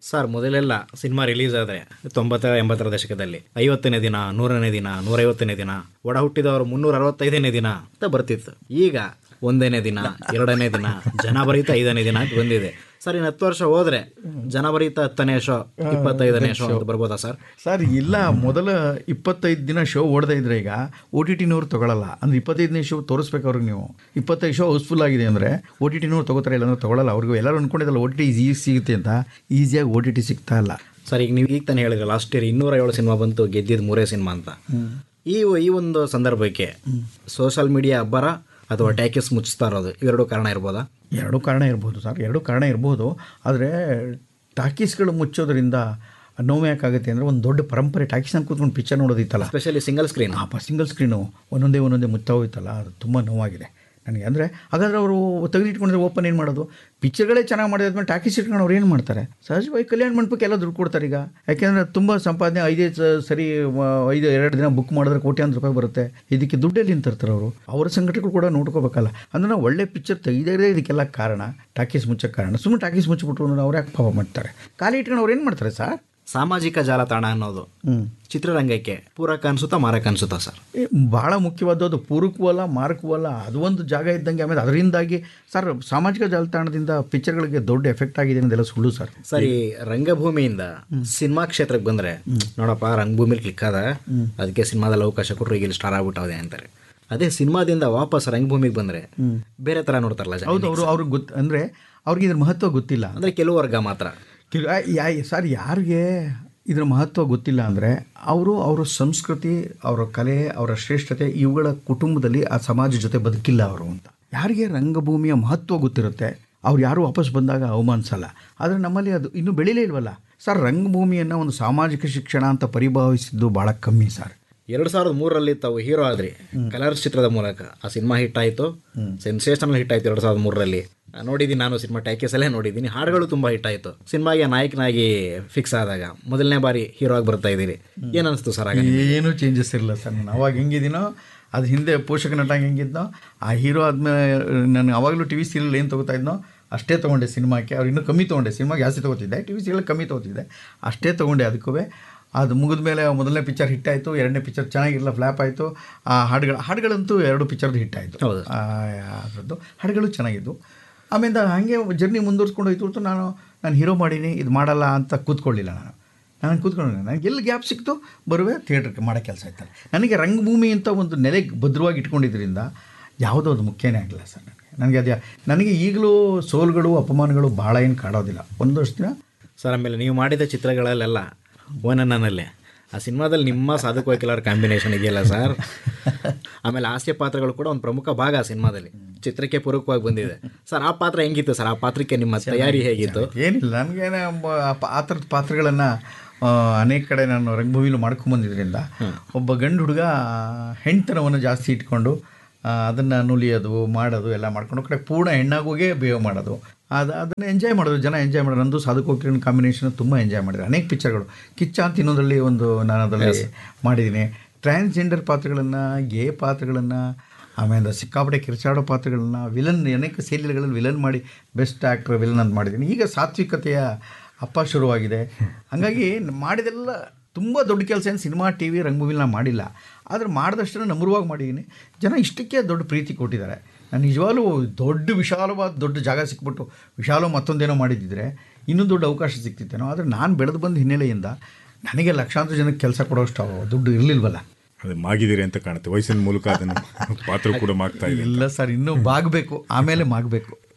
Sir ಮೊದಲೆಲ್ಲ cinema release ಆದರೆ ತೊಂಬತ್ತರ ಎಂಬತ್ತರ ದಶಕದಲ್ಲಿ ಐವತ್ತನೇ ದಿನ ನೂರನೇ ದಿನ ನೂರೈವತ್ತನೇ ದಿನ ಒಡ ಹುಟ್ಟಿದವರು ಮುನ್ನೂರ ಅರವತ್ತೈದನೇ ದಿನ ಅಂತ ಬರ್ತಿತ್ತು ಈಗ ಒಂದನೇ ದಿನ ಎರಡನೇ ದಿನ ಜನಭರಿತ ಐದನೇ ದಿನ ಅಂತ ಬಂದಿದೆ ಸರ್ ಇನ್ನು ಹತ್ತು ವರ್ಷ ಹೋದ್ರೆ ಜನಭರಿತ ಹತ್ತನೇ ಶೋ ಇಪ್ಪತ್ತೈದನೇ ಶೋ ಅಂತ ಬರ್ಬೋದಾ ಸರ್ ಸರ್ ಇಲ್ಲ ಮೊದಲ ಇಪ್ಪತ್ತೈದು ದಿನ ಶೋ ಓಡದೇ ಇದ್ರೆ ಈಗ ಓ ಟಿ ಟಿನವ್ರು ತಗೊಳ್ಳಲ್ಲ ಅಂದ್ರೆ ಇಪ್ಪತ್ತೈದನೇ ಶೋ ತೋರಿಸ್ಬೇಕು ಅವ್ರಿಗೆ ನೀವು ಇಪ್ಪತ್ತೈದು ಶೋ ಹೌಸ್ಫುಲ್ ಆಗಿದೆ ಅಂದರೆ ಓ ಟಿ ಟಿನವ್ರು ತಗೋತಾರೆ ಇಲ್ಲ ಅಂದ್ರೆ ತಗೊಳ್ಳಲ್ಲ ಅವ್ರಿಗೆ ಎಲ್ಲರೂ ಅನ್ಕೊಂಡಿದ್ದಲ್ಲ ಓ ಟಿ ಟಿ ಈಸಿ ಸಿಗುತ್ತೆ ಅಂತ ಈಸಿಯಾಗಿ ಓ ಟಿ ಟಿ ಸಿಗ್ತಾ ಇಲ್ಲ ಸರ್ ಈಗ ನೀವು ಈಗ ತಾನೇ ಹೇಳಿದ್ರೆ ಲಾಸ್ಟ್ ಇಯರ್ ಇನ್ನೂರ ಏಳು ಸಿನಿಮಾ ಬಂತು ಗೆದ್ದಿದ್ದು ಮೂರೇ ಸಿನಿಮಾ ಅಂತ ಈ ಈ ಒಂದು ಸಂದರ್ಭಕ್ಕೆ ಸೋಷಲ್ ಮೀಡಿಯಾ ಅಬ್ಬರ ಅಥವಾ ಟ್ಯಾಕೆಸ್ ಮುಚ್ಚಿಸ್ತಾ ಇರೋದು ಇವೆರಡು ಕಾರಣ ಇರ್ಬೋದಾ ಎರಡೂ ಕಾರಣ ಇರ್ಬೋದು ಸರ್ ಎರಡೂ ಕಾರಣ ಇರ್ಬೋದು ಆದರೆ ಟಾಕೀಸ್ಗಳು ಮುಚ್ಚೋದ್ರಿಂದ ನೋವು ಯಾಕಾಗುತ್ತೆ ಅಂದರೆ ಒಂದು ದೊಡ್ಡ ಪರಂಪರೆ ಟಾಕೀಸ್ನ ಕೂತ್ಕೊಂಡು ಪಿಕ್ಚರ್ ನೋಡೋದಿತ್ತಲ್ಲ ಸ್ಪೆಷಲಿ ಸಿಂಗಲ್ ಸ್ಕ್ರೀನ್ ಆ ಸಿಂಗಲ್ ಸ್ಕ್ರೀನು ಒಂದೊಂದೇ ಒಂದೊಂದೇ ಮುಚ್ಚಾ ಹೋಯ್ತಲ್ಲ ಅದು ತುಂಬ ನೋವಾಗಿದೆ ನನಗೆ ಅಂದರೆ ಹಾಗಾದ್ರೆ ಅವರು ತೆಗೆದಿಟ್ಕೊಂಡ್ರೆ ಓಪನ್ ಏನು ಮಾಡೋದು ಪಿಕ್ಚರ್ಗಳೇ ಚೆನ್ನಾಗಿ ಮಾಡಿದ್ಮೇಲೆ ಟಾಕೀಸ್ ಇಟ್ಕೊಂಡು ಅವ್ರು ಏನು ಮಾಡ್ತಾರೆ ಸಹಜವಾಗಿ ಕಲ್ಯಾಣ ಮಂಟಪಕ್ಕೆ ಎಲ್ಲ ದುಡ್ಡು ಕೊಡ್ತಾರೆ ಈಗ ಯಾಕೆಂದರೆ ತುಂಬ ಸಂಪಾದನೆ ಐದೇ ಸ- ಸರಿ ವ- ಐದು ಎರಡು ದಿನ ಬುಕ್ ಮಾಡಿದ್ರೆ ಕೋಟ್ಯಾಂತರ ರೂಪಾಯಿ ಬರುತ್ತೆ ಇದಕ್ಕೆ ದುಡ್ಡೆಲ್ಲಿ ತರ್ತಾರೆ ಅವರು ಅವರ ಸಂಘಟನೆಗಳು ಕೂಡ ನೋಡ್ಕೋಬೇಕಲ್ಲ ಅಂದ್ರೆ ನಾವು ಒಳ್ಳೆ ಪಿಕ್ಚರ್ ತೆಗೆದೇ ಇದಕ್ಕೆಲ್ಲ ಕಾರಣ ಟಾಕೀಸ್ ಮುಚ್ಚಕ್ಕೆ ಕಾರಣ ಸುಮ್ಮನೆ ಟಾಕೀಸ್ ಮುಚ್ಚಿಬಿಟ್ರು ಅಂದ್ರೆ ಅವ್ರು ಯಾಕೆ ಪಾಪ ಮಾಡ್ತಾರೆ ಖಾಲಿ ಇಟ್ಕೊಂಡು ಅವ್ರು ಏನು ಮಾಡ್ತಾರೆ ಸರ್ ಸಾಮಾಜಿಕ ಜಾಲತಾಣ ಅನ್ನೋದು ಹ್ಞೂ ಚಿತ್ರರಂಗಕ್ಕೆ ಪೂರಕ ಅನ್ಸುತ್ತಾ ಮಾರಕ ಅನ್ಸುತ್ತಾ ಸರ್ ಏ, ಭಾಳ ಮುಖ್ಯವಾದ್ದು ಅದು ಪೂರಕವೂ ಅಲ್ಲ ಮಾರಕವೂ ಅಲ್ಲ ಅದು ಒಂದು ಜಾಗ ಇದ್ದಂಗೆ ಆಮೇಲೆ ಅದರಿಂದಾಗಿ ಸರ್ ಸಾಮಾಜಿಕ ಜಾಲತಾಣದಿಂದ ಪಿಕ್ಚರ್ಗಳಿಗೆ ದೊಡ್ಡ ಎಫೆಕ್ಟ್ ಆಗಿದೆ ಅನ್ನೋದೆಲ್ಲ ಸುಳ್ಳು ಸರ್ ಸರಿ ರಂಗಭೂಮಿಯಿಂದ ಸಿನಿಮಾ ಕ್ಷೇತ್ರಕ್ಕೆ ಬಂದ್ರೆ ನೋಡಪ್ಪ ರಂಗಭೂಮಿಲಿ ಕ್ಲಿಕ್ ಆದ ಅದಕ್ಕೆ ಸಿನಿಮಾದಲ್ಲಿ ಅವಕಾಶ ಕೊಟ್ಟರು ಈಗ ಇಲ್ಲಿ ಸ್ಟಾರ್ ಆಗ್ಬಿಟ್ಟದೆ ಅಂತಾರೆ ಅದೇ ಸಿನಿಮಾದಿಂದ ವಾಪಸ್ ರಂಗಭೂಮಿಗೆ ಬಂದ್ರೆ ಬೇರೆ ತರ ನೋಡ್ತಾರಲ್ಲ ಜನ. ಹೌದು ಅವರು ಅವ್ರಿಗೆ ಗೊತ್ತು ಅಂದರೆ ಅವ್ರಿಗೆ ಇದ್ರ ಮಹತ್ವ ಗೊತ್ತಿಲ್ಲ ಅಂದ್ರೆ ಕೆಲವು ವರ್ಗ ಮಾತ್ರ ಕೆಲ- ಆ, ಯಾ- ಸರ್ ಯಾರಿಗೆ ಇದರ ಮಹತ್ವ ಗೊತ್ತಿಲ್ಲ ಅಂದರೆ ಅವರು ಅವರ ಸಂಸ್ಕೃತಿ ಅವರ ಕಲೆ ಅವರ ಶ್ರೇಷ್ಠತೆ ಇವುಗಳ ಕುಟುಂಬದಲ್ಲಿ ಆ ಸಮಾಜ ಜೊತೆ ಬದುಕಿಲ್ಲ ಅವರು ಅಂತ ಯಾರಿಗೆ ರಂಗಭೂಮಿಯ ಮಹತ್ವ ಗೊತ್ತಿರುತ್ತೆ ಅವ್ರು ಯಾರು ವಾಪಸ್ ಬಂದಾಗ ಅವಮಾನಿಸಲ್ಲ ಆದರೆ ನಮ್ಮಲ್ಲಿ ಅದು ಇನ್ನೂ ಬೆಳೀಲೇ ಇಲ್ವಲ್ಲ ಸರ್ ರಂಗಭೂಮಿಯನ್ನು ಒಂದು ಸಾಮಾಜಿಕ ಶಿಕ್ಷಣ ಅಂತ ಪರಿಭಾವಿಸಿದ್ದು ಭಾಳ ಕಮ್ಮಿ ಸರ್ ಎರಡ್ ಸಾವಿರದ ಮೂರರಲ್ಲಿ ತಾವು ಹೀರೋ ಆದ್ರಿ ಕಲರ್ಸ್ ಚಿತ್ರದ ಮೂಲಕ ಆ ಸಿನಿಮಾ ಹಿಟ್ ಆಯ್ತು ಸೆನ್ಸೇಷನಲ್ ಹಿಟ್ ಆಯ್ತು ಎರಡ್ ಸಾವಿರದ ಮೂರರಲ್ಲಿ ನೋಡಿದ್ದೀನಿ ನಾನು ಸಿನಿಮಾ ಟ್ಯಾಕೇಸ್ ಅಲ್ಲೇ ನೋಡಿದ್ದೀನಿ ಹಾಡುಗಳು ತುಂಬಾ ಹಿಟ್ ಆಯ್ತು ಸಿನಿಮಾಗೆ ನಾಯಕನಾಗಿ ಫಿಕ್ಸ್ ಆದಾಗ ಮೊದಲನೇ ಬಾರಿ ಹೀರೋ ಆಗಿ ಬರ್ತಾ ಇದ್ದೀರಿ ಏನ್ ಅನಿಸ್ತು ಸರ್ ಆಗ ಏನೂ ಚೇಂಜಸ್ ಇರಲಿಲ್ಲ ಸರ್ ನಾನು ಅವಾಗ ಹೆಂಗಿದ್ದೀನೋ ಅದು ಹಿಂದೆ ಪೋಷಕ ನಟ ಹೆಂಗಿದ್ನೋ ಆ ಹೀರೋ ಆದಮೇಲೆ ನಾನು ಅವಾಗಲೂ ಟಿ ವಿ ಸೀರಿಯಲ್ ಏನು ತೊಗೋತಾ ಇದ್ನೋ ಅಷ್ಟೇ ತೊಗೊಂಡೆ ಸಿನಿಮಾಕ್ಕೆ ಅವ್ರು ಇನ್ನೂ ಕಮ್ಮಿ ತೊಗೊಂಡೆ ಸಿನಿಮಾಗೆ ಜಾಸ್ತಿ ತೊಗೋತಿದ್ದೆ ಟಿ ವಿ ಸೀರಿಯಲ್ ಕಮ್ಮಿ ತೊಗೋತಿದ್ದೆ ಅಷ್ಟೇ ತೊಗೊಂಡೆ ಅದಕ್ಕೂ ಅದು ಮುಗಿದ ಮೇಲೆ ಮೊದಲನೇ ಪಿಕ್ಚರ್ ಹಿಟ್ ಆಯಿತು ಎರಡನೇ ಪಿಕ್ಚರ್ ಚೆನ್ನಾಗಿರಲಿಲ್ಲ ಫ್ಲ್ಯಾಪ್ ಆಯಿತು ಆ ಹಾಡುಗಳು ಹಾಡುಗಳಂತೂ ಎರಡು ಪಿಕ್ಚರ್ದು ಹಿಟ್ ಆಯಿತು ಹೌದು. ಅದರದ್ದು ಹಾಡುಗಳು ಚೆನ್ನಾಗಿದ್ದು ಆಮೇಲೆ ಹಾಗೆ ಜರ್ನಿ ಮುಂದುವರ್ಸ್ಕೊಂಡು ಹೋಯ್ತು ಹೊರ್ತು ನಾನು ನಾನು ಹೀರೋ ಮಾಡೀನಿ ಇದು ಮಾಡಲ್ಲ ಅಂತ ಕೂತ್ಕೊಳ್ಳಿಲ್ಲ ನಾನು ನಾನು ಕೂತ್ಕೊಂಡು ನನಗೆ ಎಲ್ಲಿ ಗ್ಯಾಪ್ ಸಿಕ್ತು ಬರುವೆ ಥಿಯೇಟ್ರಿಗೆ ಮಾಡೋ ಕೆಲಸ ಆಯ್ತಲ್ಲ ನನಗೆ ರಂಗಭೂಮಿ ಅಂತ ಒಂದು ನೆಲೆ ಭದ್ರವಾಗಿ ಇಟ್ಕೊಂಡಿದ್ದರಿಂದ ಯಾವುದೋ ಅದು ಮುಖ್ಯನೇ ಆಗಿಲ್ಲ ಸರ್ ನನಗೆ ನನಗೆ ಅದು ನನಗೆ ಈಗಲೂ ಸೋಲುಗಳು ಅಪಮಾನಗಳು ಭಾಳ ಏನು ಕಾಡೋದಿಲ್ಲ ಒಂದಷ್ಟು ದಿನ ಸರ್ ಆಮೇಲೆ ನೀವು ಮಾಡಿದ ಚಿತ್ರಗಳಲ್ಲೆಲ್ಲ ಓನನ್ನಲ್ಲೇ ಆ ಸಿನಿಮಾದಲ್ಲಿ ನಿಮ್ಮ ಸಾಧಕ ವಕೀಲರ ಕಾಂಬಿನೇಷನ್ ಇದೆಯಲ್ಲ ಸರ್ ಆಮೇಲೆ ಹಾಸ್ಯ ಪಾತ್ರಗಳು ಕೂಡ ಒಂದು ಪ್ರಮುಖ ಭಾಗ ಆ ಸಿನಿಮಾದಲ್ಲಿ ಚಿತ್ರಕ್ಕೆ ಪೂರಕವಾಗಿ ಬಂದಿದೆ ಸರ್ ಆ ಪಾತ್ರ ಹೆಂಗಿತ್ತು ಸರ್ ಆ ಪಾತ್ರಕ್ಕೆ ನಿಮ್ಮ ತಯಾರಿ ಹೇಗಿತ್ತು ಏನಿಲ್ಲ ನನಗೇನೆ ಆ ಥರದ ಪಾತ್ರಗಳನ್ನು ಅನೇಕ ಕಡೆ ನಾನು ರಂಗಭೂಮಿಲು ಮಾಡ್ಕೊಂಬಂದಿದ್ದರಿಂದ ಒಬ್ಬ ಗಂಡು ಹುಡುಗ ಹೆಣ್ತನವನ್ನು ಜಾಸ್ತಿ ಇಟ್ಕೊಂಡು ಅದನ್ನು ನುಲಿಯೋದು ಮಾಡೋದು ಎಲ್ಲ ಮಾಡ್ಕೊಂಡು ಕಡೆ ಪೂರ್ಣ ಹೆಣ್ಣಾಗೋಗೇ ಬಿಹೇವ್ ಮಾಡೋದು ಅದು ಅದನ್ನು ಎಂಜಾಯ್ ಮಾಡೋದು ಜನ ಎಂಜಾಯ್ ಮಾಡೋದು ನಂದು ಸಾಧಕೋಕಿರಣ ಕಾಂಬಿನೇಷನ್ ತುಂಬ ಎಂಜಾಯ್ ಮಾಡಿದ್ರು ಅನೇಕ ಪಿಕ್ಚರ್ಗಳು ಕಿಚ್ಚ ಅಂತ ಇನ್ನೊಂದರಲ್ಲಿ ಒಂದು ನಾನು ಅದರಲ್ಲಿ ಮಾಡಿದ್ದೀನಿ ಟ್ರಾನ್ಸ್ಜೆಂಡರ್ ಪಾತ್ರಗಳನ್ನು ಗೇ ಪಾತ್ರಗಳನ್ನು ಆಮೇಲೆ ಸಿಕ್ಕಾಪಟ್ಟೆ ಕಿರ್ಚಾಡೋ ಪಾತ್ರಗಳನ್ನ ವಿಲನ್ ಅನೇಕ ಸೀರಿಯಲ್ಗಳಲ್ಲಿ ವಿಲನ್ ಮಾಡಿ ಬೆಸ್ಟ್ ಆ್ಯಕ್ಟರ್ ವಿಲನ್ ಅಂತ ಮಾಡಿದ್ದೀನಿ ಈಗ ಸಾತ್ವಿಕತೆಯ ಅಪ್ಪ ಶುರುವಾಗಿದೆ ಹಾಗಾಗಿ ಮಾಡಿದೆಲ್ಲ ತುಂಬ ದೊಡ್ಡ ಕೆಲಸ ಏನು ಸಿನಿಮಾ ಟಿ ವಿ ರಂಗಭೂಮಿಲಿ ನಾನು ಮಾಡಿಲ್ಲ ಆದರೆ ಮಾಡಿದಷ್ಟನ್ನು ನಮ್ರವಾಗಿ ಮಾಡಿದ್ದೀನಿ ಜನ ಇಷ್ಟಕ್ಕೆ ದೊಡ್ಡ ಪ್ರೀತಿ ಕೊಟ್ಟಿದ್ದಾರೆ ನಾನು ನಿಜವಾಗ್ಲೂ ದೊಡ್ಡ ವಿಶಾಲವಾದ ದೊಡ್ಡ ಜಾಗ ಸಿಕ್ಬಿಟ್ಟು ವಿಶಾಲ ಮತ್ತೊಂದೇನೋ ಮಾಡಿದ್ದಿದ್ರೆ ಇನ್ನೂ ದೊಡ್ಡ ಅವಕಾಶ ಸಿಕ್ತಿತ್ತೇನೋ ಆದರೆ ನಾನು ಬೆಳೆದು ಬಂದ ಹಿನ್ನೆಲೆಯಿಂದ ನನಗೆ ಲಕ್ಷಾಂತರ ಜನಕ್ಕೆ ಕೆಲಸ ಕೊಡೋಷ್ಟು ದುಡ್ಡು ಇರಲಿಲ್ವಲ್ಲ ಅದೇ ಮಾಗಿದ್ದೀರಿ ಅಂತ ಕಾಣುತ್ತೆ ವಯಸ್ಸಿನ ಮೂಲಕ ಅದನ್ನು ಪಾತ್ರ ಕೂಡ ಮಾಗ್ತಾ ಇದೆ ಇಲ್ಲ ಸರ್ ಇನ್ನೂ ಬಾಗಬೇಕು ಆಮೇಲೆ ಮಾಗಬೇಕು